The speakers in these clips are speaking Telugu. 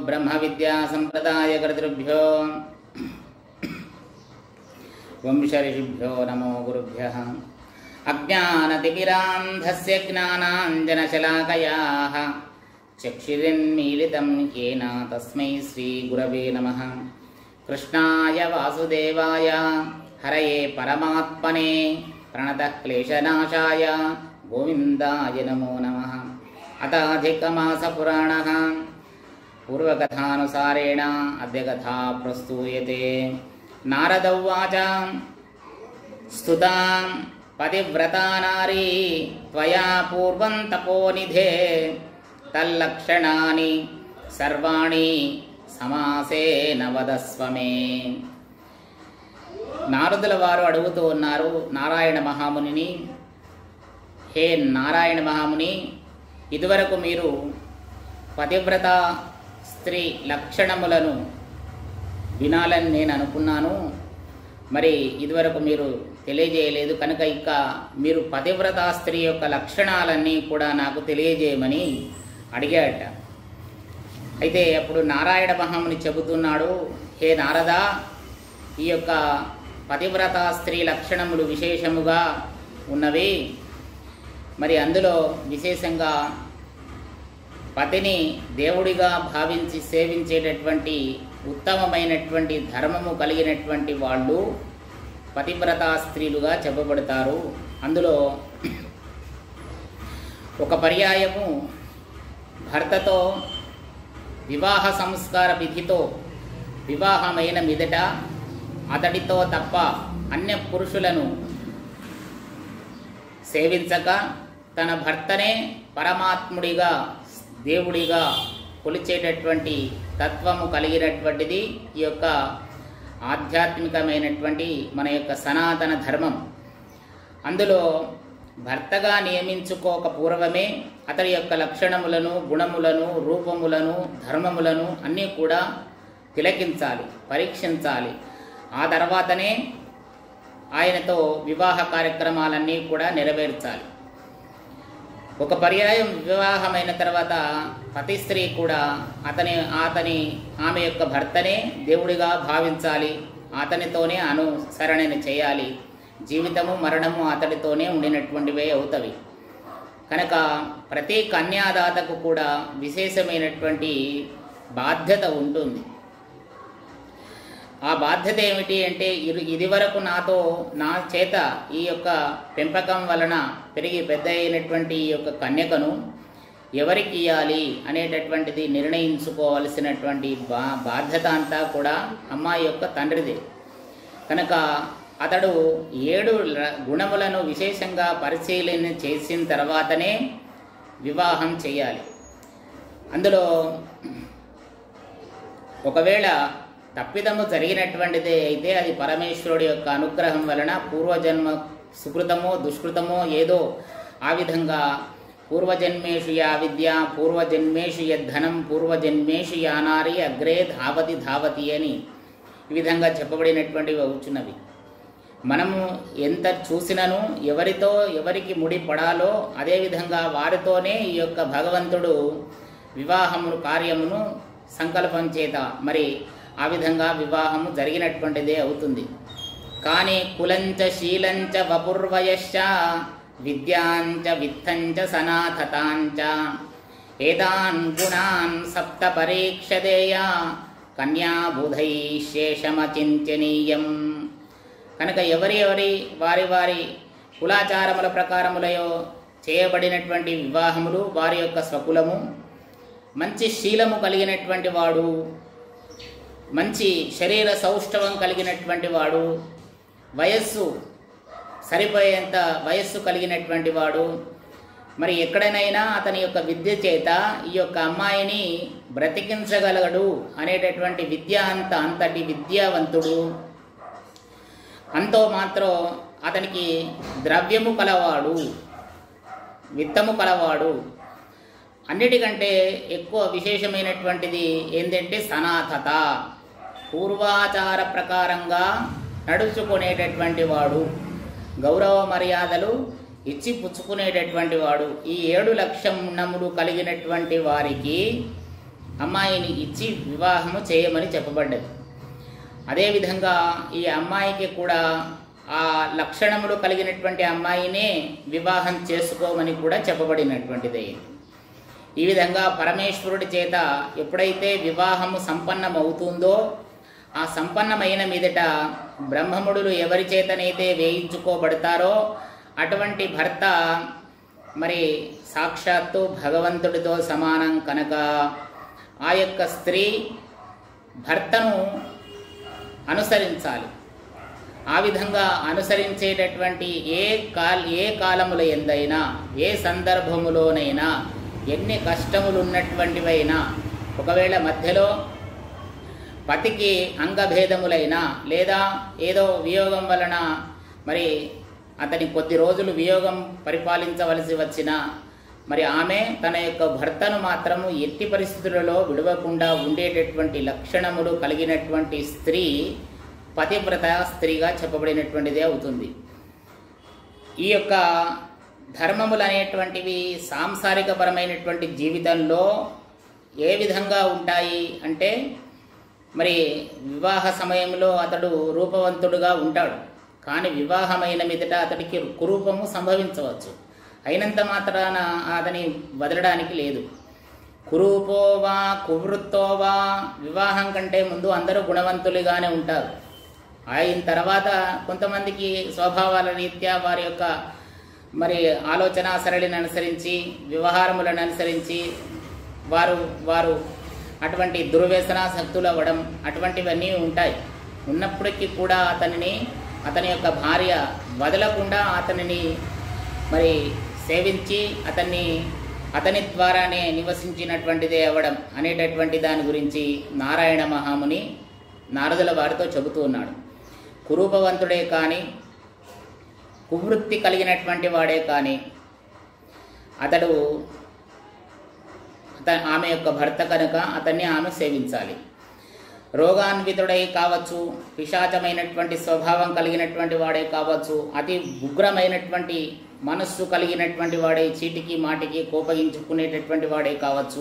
బ్రహ్మ విద్యా సంప్రదాయ కర్తృభ్యో వంశర్షిభ్యో నమో గురుభ్య అజ్ఞానతిమిరాంధస్య జ్ఞానాంజనశలాకయా చక్షురిన్మీలితం ఏన తస్మై శ్రీగురవే నమ కృష్ణాయ వాసుదేవాయ హరయే పరమాత్మనే ప్రణతక్లేశనాశాయ గోవిందాయ నమో నమ అతాధికమాసపురాణः పూర్వకథానుసారేణ అద్య కథా ప్రస్తూయతే నారద ఉవాచ స్తుతాం పతివ్రతా నారీ త్వయా పూర్వం తపోనిధే తల్లక్షణాని సర్వాణి సమాసేన వదస్వ మే నారదుల వారు అడుగుతూ ఉన్నారు నారాయణ మహామునిని హే నారాయణ మహాముని ఇదివరకు మీరు పతివ్రత స్త్రీ లక్షణములను వినాలని నేను అనుకున్నాను మరి ఇదివరకు మీరు తెలియజేయలేదు కనుక ఇక మీరు పతివ్రత స్త్రీ యొక్క లక్షణాలన్నీ కూడా నాకు తెలియజేయమని అడిగాడట అయితే అప్పుడు నారాయణ మహాముని చెబుతున్నాడు హే నారదా ఈ యొక్క పతివ్రత స్త్రీ లక్షణములు విశేషముగా ఉన్నవి మరి అందులో విశేషంగా పతిని దేవుడిగా భావించి సేవించేటటువంటి ఉత్తమమైనటువంటి ధర్మము కలిగినటువంటి వాళ్ళు పతివ్రత స్త్రీలుగా చెప్పబడతారు అందులో ఒక పర్యాయము భర్తతో వివాహ సంస్కార విధితో వివాహమైన మీదట అతడితో తప్ప అన్య పురుషులను సేవించక తన భర్తనే పరమాత్ముడిగా దేవుడిగా కొలిచేటటువంటి తత్వము కలిగినటువంటిది ఈ యొక్క ఆధ్యాత్మికమైనటువంటి మన యొక్క సనాతన ధర్మం అందులో భర్తగా నియమించుకోక పూర్వమే అతడి యొక్క లక్షణములను గుణములను రూపములను ధర్మములను అన్నీ కూడా తిలకించాలి పరీక్షించాలి ఆ తర్వాతనే ఆయనతో వివాహ కార్యక్రమాలన్నీ కూడా నెరవేర్చాలి ఒక పర్యాయం వివాహమైన తర్వాత పతి స్త్రీ కూడా అతని అతని ఆమె యొక్క భర్తనే దేవుడిగా భావించాలి అతనితోనే అనుసరణ చేయాలి జీవితము మరణము అతడితోనే ఉండినటువంటివే అవుతవి కనుక ప్రతి కన్యాదాతకు కూడా విశేషమైనటువంటి బాధ్యత ఉంటుంది ఆ బాధ్యత ఏమిటి అంటే ఇది ఇదివరకు నాతో నా చేత ఈ యొక్క పెంపకం వలన పెరిగి పెద్ద అయినటువంటి ఈ యొక్క కన్యకను ఎవరికి ఇవ్వాలి అనేటటువంటిది నిర్ణయించుకోవలసినటువంటి బా బాధ్యత అంతా కూడా అమ్మాయి యొక్క తండ్రిదే కనుక అతడు ఏడు ల- గుణములను విశేషంగా పరిశీలన చేసిన తర్వాతనే వివాహం చేయాలి అందులో ఒకవేళ తప్పిదము జరిగినటువంటిదే అయితే అది పరమేశ్వరుడి యొక్క అనుగ్రహం వలన పూర్వజన్మ సుకృతమో దుష్కృతమో ఏదో ఆ విధంగా పూర్వజన్మేషు యా విద్య పూర్వజన్మేషు యద్ధనం పూర్వజన్మేషు యా నారి అగ్రే ధావతి ధావతి అని ఈ విధంగా చెప్పబడినటువంటివి అవుతున్నవి మనము ఎంత చూసినను ఎవరితో ఎవరికి ముడి పడాలో అదేవిధంగా వారితోనే ఈ యొక్క భగవంతుడు వివాహమును కార్యమును సంకల్పం చేత మరి ఆ విధంగా వివాహము జరిగినటువంటిదే అవుతుంది కానీ కులంచ శీలంచ వపుర్వయశ్చ విద్యాంచ విత్తంచ సనాథతాంచ ఏతాన్ గుణాన్ సప్త పరీక్షదేయ కన్యాబుధై శేషమచించనీయం కనుక ఎవరి ఎవరి వారి వారి కులాచారముల ప్రకారములయో చేయబడినటువంటి వివాహములు వారి యొక్క స్వకులము మంచి శీలము కలిగినటువంటి వాడు మంచి శరీర సౌష్ఠవం కలిగినటువంటి వాడు వయస్సు సరిపోయేంత వయస్సు కలిగినటువంటి వాడు మరి ఎక్కడనైనా అతని యొక్క విద్య చేత ఈ యొక్క అమ్మాయిని బ్రతికించగలగడు అనేటటువంటి విద్య అంత అంతటి విద్యావంతుడు అంతో మాత్రం అతనికి ద్రవ్యము కలవాడు విత్తము కలవాడు అన్నిటికంటే ఎక్కువ విశేషమైనటువంటిది ఏంటంటే సనాథత పూర్వాచార ప్రకారంగా నడుచుకునేటటువంటి వాడు గౌరవ మర్యాదలు ఇచ్చి పుచ్చుకునేటటువంటి వాడు ఈ ఏడు లక్షణములు కలిగినటువంటి వారికి అమ్మాయిని ఇచ్చి వివాహము చేయమని చెప్పబడ్డది అదేవిధంగా ఈ అమ్మాయికి కూడా ఆ లక్షణములు కలిగినటువంటి అమ్మాయినే వివాహం చేసుకోమని కూడా చెప్పబడినటువంటిది ఈ విధంగా పరమేశ్వరుడి చేత ఎప్పుడైతే వివాహము సంపన్నమవుతుందో ఆ సంపన్నమైన మీదట బ్రహ్మముడులు ఎవరి చేతనైతే వేయించుకోబడతారో అటువంటి భర్త మరి సాక్షాత్తు భగవంతుడితో సమానం కనుక ఆ యొక్క స్త్రీ భర్తను అనుసరించాలి ఆ విధంగా అనుసరించేటటువంటి ఏ కాల్ ఏ కాలముల ఎందైనా ఏ సందర్భములోనైనా ఎన్ని కష్టములు ఉన్నటువంటివైనా ఒకవేళ మధ్యలో పతికి అంగభేదములైనా లేదా ఏదో వియోగం వలన మరి అతని కొద్ది రోజులు వియోగం పరిపాలించవలసి వచ్చిన మరి ఆమె తన యొక్క భర్తను మాత్రము ఎట్టి పరిస్థితులలో విడవకుండా ఉండేటటువంటి లక్షణములు కలిగినటువంటి స్త్రీ పతివ్రత స్త్రీగా చెప్పబడినటువంటిదే అవుతుంది ఈ యొక్క ధర్మములు అనేటువంటివి సాంసారికపరమైనటువంటి జీవితంలో ఏ విధంగా ఉంటాయి అంటే మరి వివాహ సమయంలో అతడు రూపవంతుడుగా ఉంటాడు కానీ వివాహమైన మీదట అతడికి కురూపము సంభవించవచ్చు అయినంత మాత్రాన అతని వదలడానికి లేదు కురూపోవా కువృత్తోవా వివాహం కంటే ముందు అందరూ గుణవంతులుగానే ఉంటారు అయిన తర్వాత కొంతమందికి స్వభావాల రీత్యా వారి యొక్క మరి ఆలోచన సరళిని అనుసరించి వ్యవహారములను అనుసరించి వారు వారు అటువంటి దుర్వ్యసన శక్తులు అవ్వడం అటువంటివన్నీ ఉంటాయి ఉన్నప్పటికీ కూడా అతనిని అతని యొక్క భార్య వదలకుండా అతనిని మరి సేవించి అతన్ని అతని ద్వారానే నివసించినటువంటిదే అవ్వడం అనేటటువంటి దాని గురించి నారాయణ మహాముని నారదుల వారితో చెబుతూ ఉన్నాడు కురూపవంతుడే కానీ కువృత్తి కలిగినటువంటి వాడే కానీ అతడు అత ఆమె యొక్క భర్త కనుక అతన్ని ఆమె సేవించాలి రోగాన్వితుడై కావచ్చు పిశాచమైనటువంటి స్వభావం కలిగినటువంటి వాడే కావచ్చు అతి ఉగ్రమైనటువంటి మనస్సు కలిగినటువంటి వాడే చీటికి మాటికి కోపగించుకునేటటువంటి వాడే కావచ్చు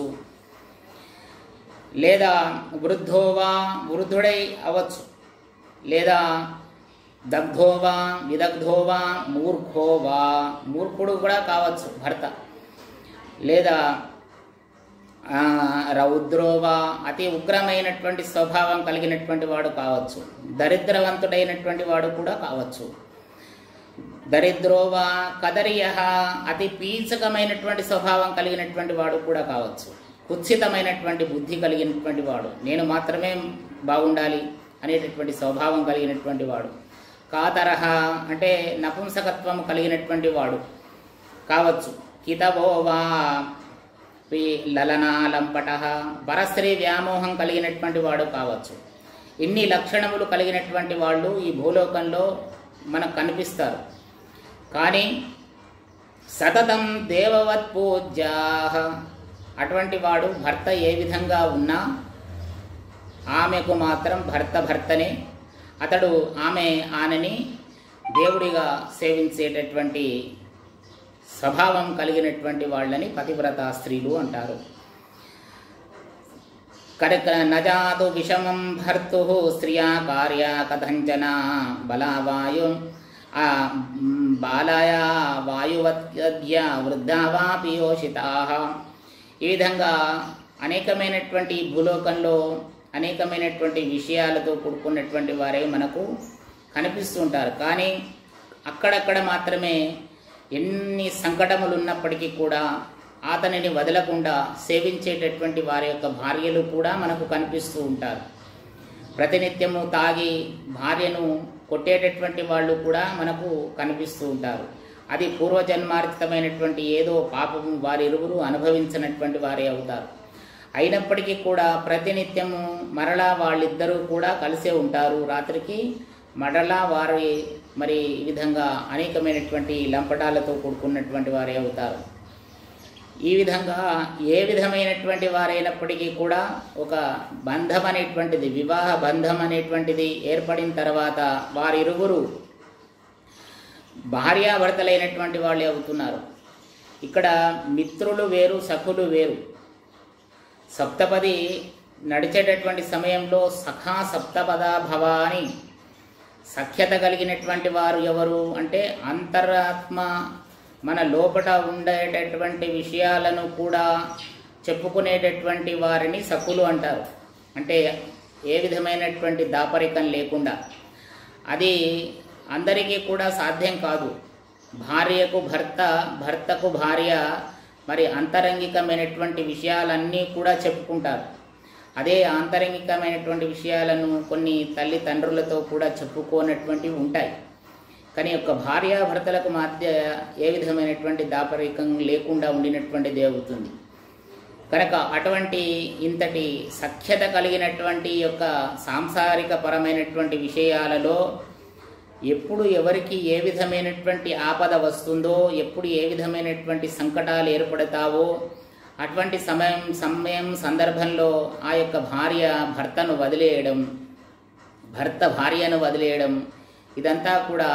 లేదా వృద్ధోవా వృద్ధుడై అవ్వచ్చు లేదా దగ్ధోవా విదగ్ధోవా మూర్ఖోవా మూర్ఖుడు కూడా కావచ్చు భర్త లేదా ఆ, రౌద్రోవా అతి ఉగ్రమైనటువంటి స్వభావం కలిగినటువంటి వాడు కావచ్చు దరిద్రవంతుడైనటువంటి వాడు కూడా కావచ్చు దరిద్రోవా కదరియ అతి పీచకమైనటువంటి స్వభావం కలిగినటువంటి వాడు కూడా కావచ్చు కుత్సితమైనటువంటి బుద్ధి కలిగినటువంటి వాడు నేను మాత్రమే బాగుండాలి అనేటటువంటి స్వభావం కలిగినటువంటి వాడు కాతరహ అంటే నపుంసకత్వం కలిగినటువంటి వాడు కావచ్చు కితవోవా పి లలనాలంపట పరస్త్రీ వ్యామోహం కలిగినటువంటి వాడు కావచ్చు ఇన్ని లక్షణములు కలిగినటువంటి వాళ్ళు ఈ భూలోకంలో మనకు కనిపిస్తారు కానీ సతతం దేవవత్ పూజ్యా అటువంటి వాడు భర్త ఏ విధంగా ఉన్నా ఆమెకు మాత్రం భర్త భర్తనే అతడు ఆమె ఆనని దేవుడిగా సేవించేటటువంటి స్వభావం కలిగినటువంటి వాళ్ళని పతివ్రత స్త్రీలు అంటారు కనుక నజాతు విషమం భర్తు స్త్రియా కార్య కథంచన బలావాయు ఆ మ్, బాలాయ వాయువద్య వృద్ధా వా పియోషితా ఈ విధంగా అనేకమైనటువంటి భూలోకంలో అనేకమైనటువంటి విషయాలతో కూడుకున్నటువంటి వారే మనకు కనిపిస్తుంటారు కానీ అక్కడక్కడ మాత్రమే ఎన్ని సంకటములు ఉన్నప్పటికీ కూడా అతనిని వదలకుండా సేవించేటటువంటి వారి యొక్క భార్యలు కూడా మనకు కనిపిస్తూ ఉంటారు ప్రతినిత్యము తాగి భార్యను కొట్టేటటువంటి వాళ్ళు కూడా మనకు కనిపిస్తూ ఉంటారు అది పూర్వజన్మార్జితమైనటువంటి ఏదో పాపము వారి ఇరువురు అనుభవించినటువంటి వారే అవుతారు అయినప్పటికీ కూడా ప్రతినిత్యము మరలా వాళ్ళిద్దరూ కూడా కలిసే ఉంటారు రాత్రికి మరలా వారి మరి ఈ విధంగా అనేకమైనటువంటి లంపటాలతో కూడుకున్నటువంటి వారే అవుతారు ఈ విధంగా ఏ విధమైనటువంటి వారైనప్పటికీ కూడా ఒక బంధం అనేటువంటిది వివాహ బంధం అనేటువంటిది ఏర్పడిన తర్వాత వారిరువురు భార్యాభర్తలైనటువంటి వాళ్ళే అవుతున్నారు ఇక్కడ మిత్రులు వేరు సఖులు వేరు సప్తపది నడిచేటటువంటి సమయంలో సఖా సప్తపద భవ అని సఖ్యత కలిగినటువంటి వారు ఎవరు అంటే అంతరాత్మ మన లోపట ఉండేటటువంటి విషయాలను కూడా చెప్పుకునేటటువంటి వారిని సఖులు అంటారు అంటే ఏ విధమైనటువంటి దాపరికం లేకుండా అది అందరికీ కూడా సాధ్యం కాదు భార్యకు భర్త భర్తకు భార్య మరి అంతరంగికమైనటువంటి విషయాలన్నీ కూడా చెప్పుకుంటారు అదే ఆంతరంగికమైనటువంటి విషయాలను కొన్ని తల్లిదండ్రులతో కూడా చెప్పుకోనటువంటివి ఉంటాయి కానీ యొక్క భార్యాభర్తలకు మధ్య ఏ విధమైనటువంటి దాపరికం లేకుండా ఉండినటువంటిది అవుతుంది కనుక అటువంటి ఇంతటి సఖ్యత కలిగినటువంటి యొక్క సాంసారిక పరమైనటువంటి విషయాలలో ఎప్పుడు ఎవరికి ఏ విధమైనటువంటి ఆపద వస్తుందో ఎప్పుడు ఏ విధమైనటువంటి సంకటాలు ఏర్పడతావో అటువంటి సమయం సమయం సందర్భంలో ఆ యొక్క భార్య భర్తను వదిలేయడం భర్త భార్యను వదిలేయడం ఇదంతా కూడా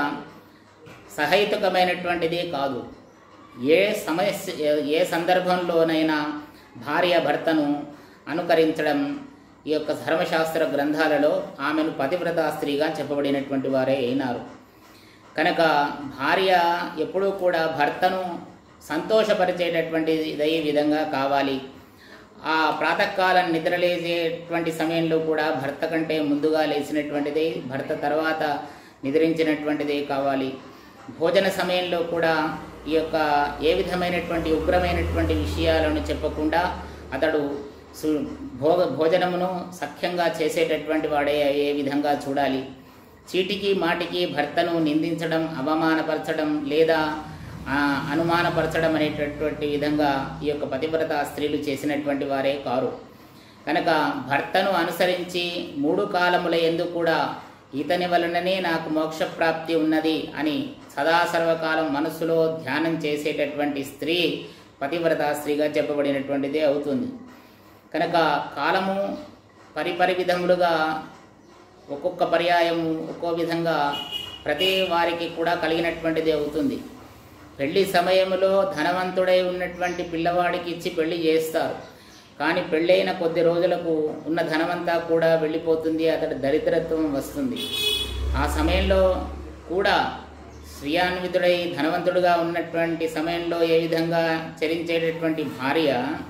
సహేతుకమైనటువంటిది కాదు ఏ సమస్య ఏ సందర్భంలోనైనా భార్య భర్తను అనుకరించడం ఈ యొక్క ధర్మశాస్త్ర గ్రంథాలలో ఆమెను పతివ్రత స్త్రీగా చెప్పబడినటువంటి వారే అయినారు కనుక భార్య ఎప్పుడూ కూడా భర్తను సంతోషపరిచేటటువంటి ఇదే విధంగా కావాలి ఆ ప్రాతకాలం నిద్రలేసేటువంటి సమయంలో కూడా భర్త కంటే ముందుగా లేచినటువంటిది భర్త తర్వాత నిద్రించినటువంటిదే కావాలి భోజన సమయంలో కూడా ఈ యొక్క ఏ విధమైనటువంటి ఉగ్రమైనటువంటి విషయాలను చెప్పకుండా అతడు సు భోగ భోజనమును సఖ్యంగా చేసేటటువంటి వాడే ఏ విధంగా చూడాలి చీటికి మాటికి భర్తను నిందించడం అవమానపరచడం లేదా ఆ, అనుమానపరచడం అనేటటువంటి విధంగా ఈ యొక్క పతివ్రత స్త్రీలు చేసినటువంటి వారే కారు కనుక భర్తను అనుసరించి మూడు కాలముల ఎందు కూడా ఇతని వలననే నాకు మోక్షప్రాప్తి ఉన్నది అని సదా సర్వకాలం మనస్సులో ధ్యానం చేసేటటువంటి స్త్రీ పతివ్రత స్త్రీగా చెప్పబడినటువంటిదే అవుతుంది కనుక కాలము పరిపరి విధములుగా ఒక్కొక్క పర్యాయము ఒక్కో విధంగా ప్రతి వారికి కూడా కలిగినటువంటిది అవుతుంది పెళ్లి సమయంలో ధనవంతుడై ఉన్నటువంటి పిల్లవాడికి ఇచ్చి పెళ్లి చేస్తారు కానీ పెళ్ళైన కొద్ది రోజులకు ఉన్న ధనమంతా కూడా వెళ్ళిపోతుంది అతడి దరిద్రత్వం వస్తుంది ఆ సమయంలో కూడా శ్రియాన్వితుడై ధనవంతుడుగా ఉన్నటువంటి సమయంలో ఏ విధంగా చరించేటటువంటి భార్య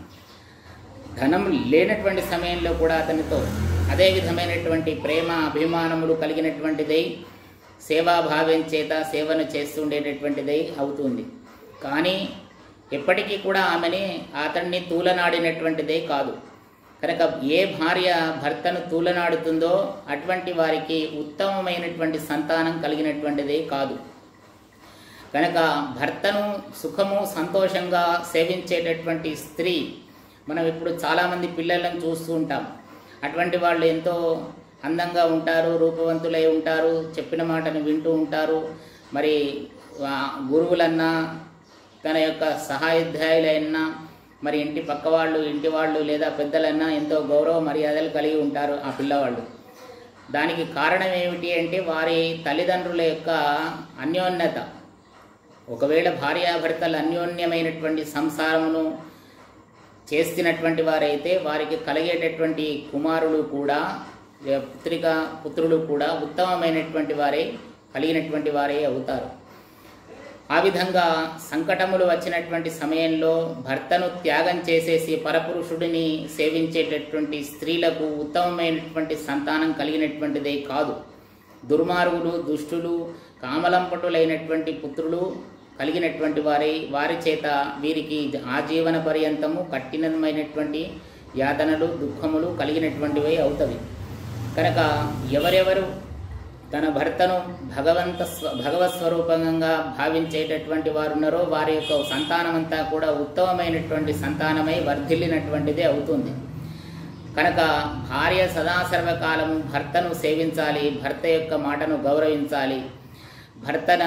ధనం లేనటువంటి సమయంలో కూడా అతనితో అదే విధమైనటువంటి ప్రేమ అభిమానములు కలిగినటువంటిదై సేవాభావం చేత సేవను చేస్తుండేటటువంటిదై అవుతుంది కానీ ఎప్పటికీ కూడా ఆమెని అతన్ని తూలనాడినటువంటిదే కాదు కనుక ఏ భార్య భర్తను తూలనాడుతుందో అటువంటి వారికి ఉత్తమమైనటువంటి సంతానం కలిగినటువంటిదే కాదు కనుక భర్తను సుఖము సంతోషంగా సేవించేటటువంటి స్త్రీ మనం ఇప్పుడు చాలామంది పిల్లలను చూస్తూ ఉంటాం అటువంటి వాళ్ళు ఎంతో అందంగా ఉంటారు రూపవంతులై ఉంటారు చెప్పిన మాటను వింటూ ఉంటారు మరి ఆ గురువులన్నా తన యొక్క సహాయోధ్యాయులైనా మరి ఇంటి పక్క వాళ్ళు ఇంటి వాళ్ళు లేదా పెద్దలన్నా ఎంతో గౌరవ మర్యాదలు కలిగి ఉంటారు ఆ పిల్లవాళ్ళు దానికి కారణం ఏమిటి అంటే వారి తల్లిదండ్రుల యొక్క అన్యోన్యత ఒకవేళ భార్యాభర్తలు అన్యోన్యమైనటువంటి సంసారమును చేస్తున్నటువంటి వారైతే వారికి కలిగేటటువంటి కుమారులు కూడా ఏ పుత్రిక పుత్రులు కూడా ఉత్తమమైనటువంటి వారే కలిగినటువంటి వారే అవుతారు ఆ విధంగా సంకటములు వచ్చినటువంటి సమయంలో భర్తను త్యాగం చేసేసి పరపురుషుడిని సేవించేటటువంటి స్త్రీలకు ఉత్తమమైనటువంటి సంతానం కలిగినటువంటిదే కాదు దుర్మార్గులు దుష్టులు కామలంపటులైనటువంటి పుత్రులు కలిగినటువంటి వారి వారి చేత వీరికి ఆజీవన పర్యంతము కఠినమైనటువంటి యాతనలు దుఃఖములు కలిగినటువంటివే అవుతవి కనుక ఎవరెవరు తన భర్తను భగవంత స్వ భగవత్ స్వరూపంగా భావించేటటువంటి వారు ఉన్నారో వారి యొక్క సంతానమంతా కూడా ఉత్తమమైనటువంటి సంతానమై వర్ధిల్లినటువంటిదే అవుతుంది కనుక భార్య సదా సర్వకాలము భర్తను సేవించాలి భర్త యొక్క మాటను గౌరవించాలి భర్తన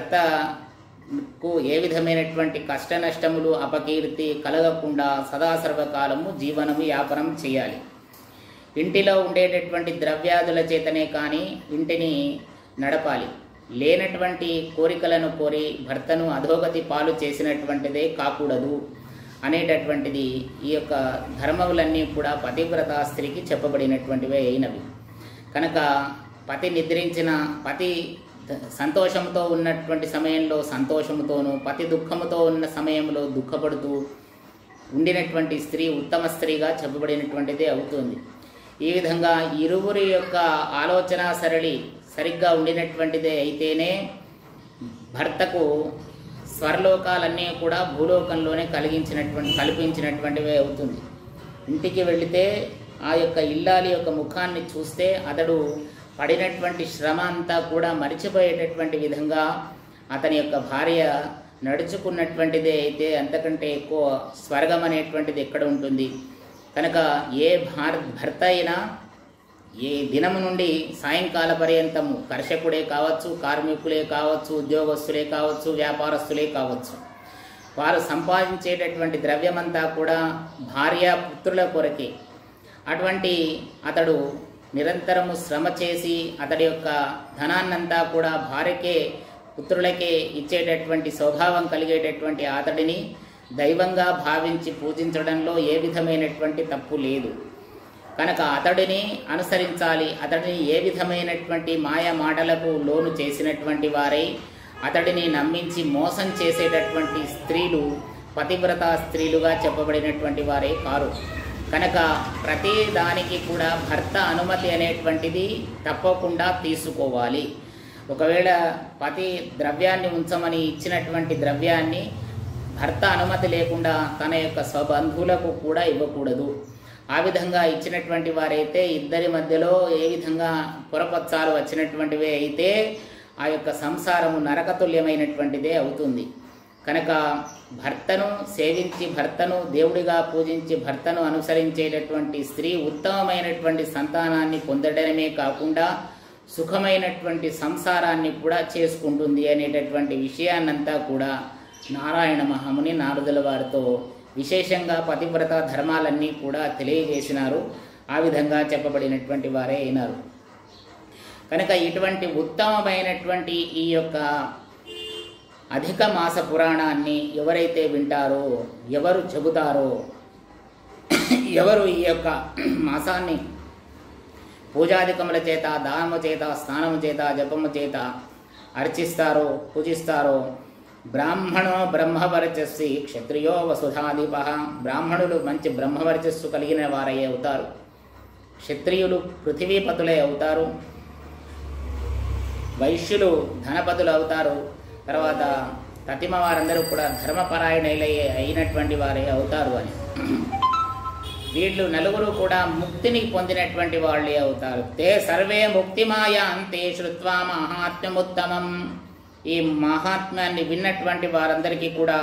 భర్తకు ఏ విధమైనటువంటి కష్ట నష్టములు అపకీర్తి కలగకుండా సదా సర్వకాలము జీవనము యాపనం చేయాలి ఇంటిలో ఉండేటటువంటి ద్రవ్యాదుల చేతనే కానీ ఇంటిని నడపాలి లేనటువంటి కోరికలను కోరి భర్తను అధోగతి పాలు చేసినటువంటిదే కాకూడదు అనేటటువంటిది ఈ యొక్క ధర్మములన్నీ కూడా పతివ్రత స్త్రీకి చెప్పబడినటువంటివే అయినవి కనుక పతి నిద్రించిన పతి ద- సంతోషంతో ఉన్నటువంటి సమయంలో సంతోషముతోనూ పతి దుఃఖముతో ఉన్న సమయంలో దుఃఖపడుతూ ఉండినటువంటి స్త్రీ ఉత్తమ స్త్రీగా చెప్పబడినటువంటిదే అవుతుంది ఈ విధంగా ఇరువురి యొక్క ఆలోచన సరళి సరిగ్గా ఉండినటువంటిదే అయితేనే భర్తకు స్వర్లోకాలన్నీ కూడా భూలోకంలోనే కలిగించినటువంటి కల్పించినటువంటివే అవుతుంది ఇంటికి వెళితే ఆ యొక్క ఇల్లాలి యొక్క ముఖాన్ని చూస్తే అతడు పడినటువంటి శ్రమ అంతా కూడా మరిచిపోయేటటువంటి విధంగా అతని యొక్క భార్య నడుచుకున్నటువంటిదే అయితే అంతకంటే ఎక్కువ స్వర్గం అనేటువంటిది ఎక్కడ ఉంటుంది కనుక ఏ భార్ భర్త అయినా ఏ దినము నుండి సాయంకాల పర్యంతము కర్షకుడే కావచ్చు కార్మికులే కావచ్చు ఉద్యోగస్తులే కావచ్చు వ్యాపారస్తులే కావచ్చు వారు సంపాదించేటటువంటి ద్రవ్యమంతా కూడా భార్య పుత్రుల కొరకే అటువంటి అతడు నిరంతరము శ్రమ చేసి అతడి యొక్క ధనాన్నంతా కూడా భార్యకే పుత్రులకే ఇచ్చేటటువంటి స్వభావం కలిగేటటువంటి అతడిని దైవంగా భావించి పూజించడంలో ఏ విధమైనటువంటి తప్పు లేదు కనుక అతడిని అనుసరించాలి అతడిని ఏ విధమైనటువంటి మాయ మాటలకు లోను చేసినటువంటి వారై అతడిని నమ్మించి మోసం చేసేటటువంటి స్త్రీలు పతివ్రత స్త్రీలుగా చెప్పబడినటువంటి వారే కారు కనుక ప్రతి దానికి కూడా భర్త అనుమతి అనేటువంటిది తప్పకుండా తీసుకోవాలి ఒకవేళ పతి ద్రవ్యాన్ని ఉంచమని ఇచ్చినటువంటి ద్రవ్యాన్ని భర్త అనుమతి లేకుండా తన యొక్క స్వబంధువులకు కూడా ఇవ్వకూడదు ఆ విధంగా ఇచ్చినటువంటి వారైతే ఇద్దరి మధ్యలో ఏ విధంగా పొరపచ్చాలు వచ్చినటువంటివే అయితే ఆ యొక్క సంసారము నరకతుల్యమైనటువంటిదే అవుతుంది కనుక భర్తను సేవించి భర్తను దేవుడిగా పూజించి భర్తను అనుసరించేటటువంటి స్త్రీ ఉత్తమమైనటువంటి సంతానాన్ని పొందడమే కాకుండా సుఖమైనటువంటి సంసారాన్ని కూడా చేసుకుంటుంది అనేటటువంటి విషయాన్నంతా కూడా నారాయణ మహాముని నారదుల వారితో విశేషంగా పతివ్రత ధర్మాలన్నీ కూడా తెలియజేసినారు ఆ విధంగా చెప్పబడినటువంటి వారే అయినారు కనుక ఇటువంటి ఉత్తమమైనటువంటి ఈ యొక్క అధిక మాస పురాణాన్ని ఎవరైతే వింటారో ఎవరు చెబుతారో ఎవరు ఈ యొక్క మాసాన్ని పూజాధికముల చేత దానము చేత స్నానము చేత జపము చేత అర్చిస్తారో పూజిస్తారో బ్రాహ్మణో బ్రహ్మవర్చస్సి క్షత్రియో వసుధాధిప బ్రాహ్మణులు మంచి బ్రహ్మవర్చస్సు కలిగిన వారై అవుతారు క్షత్రియులు పృథివీపతులే అవుతారు వైశ్యులు ధనపతులు అవుతారు తర్వాత తతిమ వారందరూ కూడా ధర్మపరాయణులై అయినటువంటి వారే అవుతారు అని వీళ్ళు నలుగురు కూడా ముక్తిని పొందినటువంటి వాళ్ళే అవుతారు తే సర్వే ముక్తిమాయ అంతే శ్రుత్వా మహాత్మ్యముత్తమం ఈ మహాత్మ్యాన్ని విన్నటువంటి వారందరికీ కూడా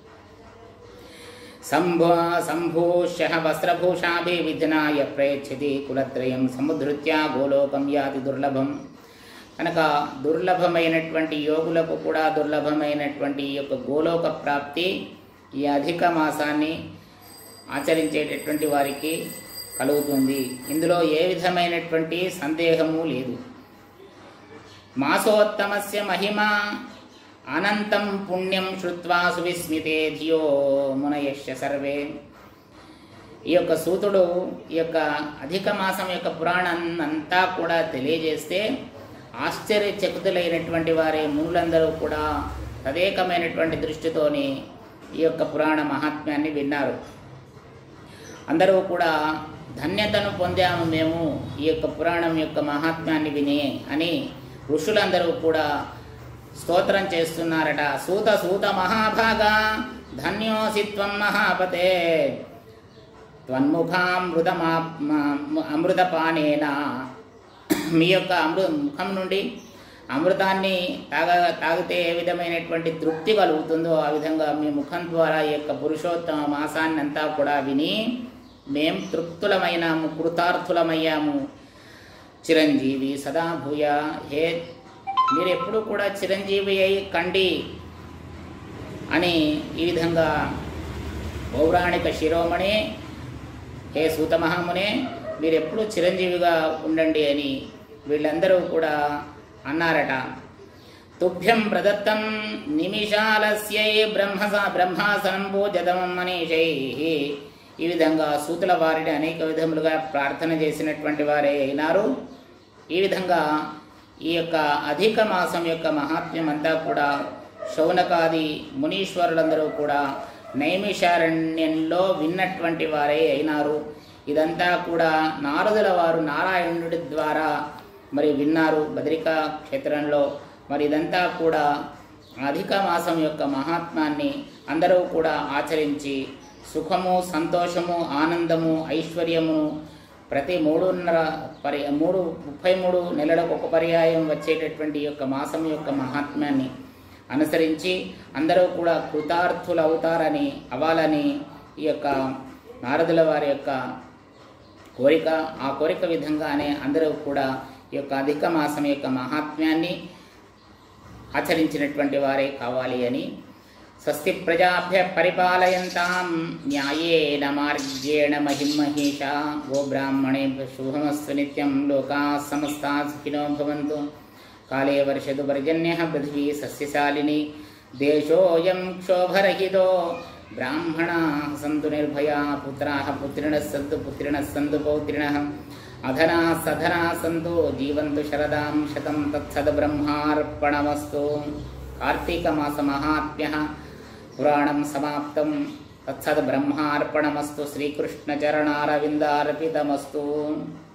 సంభూ సంభూష్య వస్త్రభూషాభి విధినాయ ప్రేక్షతి కులత్రయం సముద్ధృత్య గోలోకం యాతి దుర్లభం కనుక దుర్లభమైనటువంటి యోగులకు కూడా దుర్లభమైనటువంటి ఈ యొక్క గోలోక ప్రాప్తి ఈ అధిక మాసాన్ని ఆచరించేటటువంటి వారికి కలుగుతుంది ఇందులో ఏ విధమైనటువంటి సందేహము లేదు మాసోత్తమస్య మహిమ అనంతం పుణ్యం శ్రుత్వా సువిస్మితే ధియో మునయశ్య సర్వే ఈ యొక్క సూతుడు ఈ యొక్క అధిక మాసం యొక్క పురాణం అంతా కూడా తెలియజేస్తే ఆశ్చర్యచకితులైనటువంటి వారి మునులందరూ కూడా తదేకమైనటువంటి దృష్టితోని ఈ యొక్క పురాణ మహాత్మ్యాన్ని విన్నారు అందరూ కూడా ధన్యతను పొందాము మేము ఈ యొక్క పురాణం యొక్క మహాత్మ్యాన్ని విని అని ఋషులందరూ కూడా స్తోత్రం చేస్తున్నారట సూత సూత మహాభాగా ధన్యోసి త్వం మహాపతే త్వన్ముఖామృతమా అమృతపానేన మీ యొక్క అమృ ముఖం నుండి అమృతాన్ని తాగ తాగితే ఏ విధమైనటువంటి తృప్తి కలుగుతుందో ఆ విధంగా మీ ముఖం ద్వారా ఈ యొక్క పురుషోత్తమ మాసాన్ని అంతా కూడా విని మేం తృప్తులమైనాము కృతార్థులమయ్యాము చిరంజీవి సదా భూయ హే మీరు ఎప్పుడు కూడా చిరంజీవి అయి కండి అని ఈ విధంగా పౌరాణిక శిరోమణి హే సూతమహామునే మీరు ఎప్పుడు చిరంజీవిగా ఉండండి అని వీళ్ళందరూ కూడా అన్నారట తుభ్యం ప్రదత్తం నిమిషాలస్యై బ్రహ్మ బ్రహ్మాసనం పూజతం మనీషై ఈ విధంగా సూతుల వారిని అనేక విధములుగా ప్రార్థన చేసినటువంటి వారే అయినారు ఈ విధంగా ఈ యొక్క అధిక మాసం యొక్క మహాత్మ్యం అంతా కూడా శౌనకాది మునీశ్వరులందరూ కూడా నైమిషారణ్యంలో విన్నటువంటి వారే అయినారు ఇదంతా కూడా నారదుల వారు నారాయణుడి ద్వారా మరి విన్నారు బద్రికా క్షేత్రంలో మరి ఇదంతా కూడా అధిక మాసం యొక్క మహాత్మాన్ని అందరూ కూడా ఆచరించి సుఖము సంతోషము ఆనందము ఐశ్వర్యమును ప్రతి మూడున్నర పరి మూడు ముప్పై మూడు నెలలకు ఒక పర్యాయం వచ్చేటటువంటి ఈ యొక్క మాసం యొక్క మహాత్మ్యాన్ని అనుసరించి అందరూ కూడా కృతార్థులు అవుతారని అవ్వాలని ఈ యొక్క నారదుల వారి యొక్క కోరిక ఆ కోరిక విధంగానే అందరూ కూడా ఈ యొక్క అధిక మాసం యొక్క మహాత్మ్యాన్ని ఆచరించినటువంటి వారే కావాలి అని స్వస్తి ప్రజాభ్య పరిపాలయంతాం న్యాయేన మార్గేణ మహిమహేషా గోబ్రాహ్మణేభ్య శుభమస్తు నిత్యం లోకా సమస్తా సుఖినో భవంతు కాళే వర్షతు పర్జన్య పృథివీ సస్యశాలిని దేశోయం క్షోభరహితో బ్రాహ్మణా సంతు నిర్భయా పుత్రా పుత్రిణ సంతు పుత్రిణ సంతు పౌత్రిణ అధనా సధనా సంతు జీవంతు శరదాం శతం తత్సద్ బ్రహ్మార్పణమస్తు కార్తీక మాస మహాత్మ్య పురాణం సమాప్తం తత్సద్ బ్రహ్మార్పణమస్తు శ్రీకృష్ణ చరణారవిందార్పితమస్తు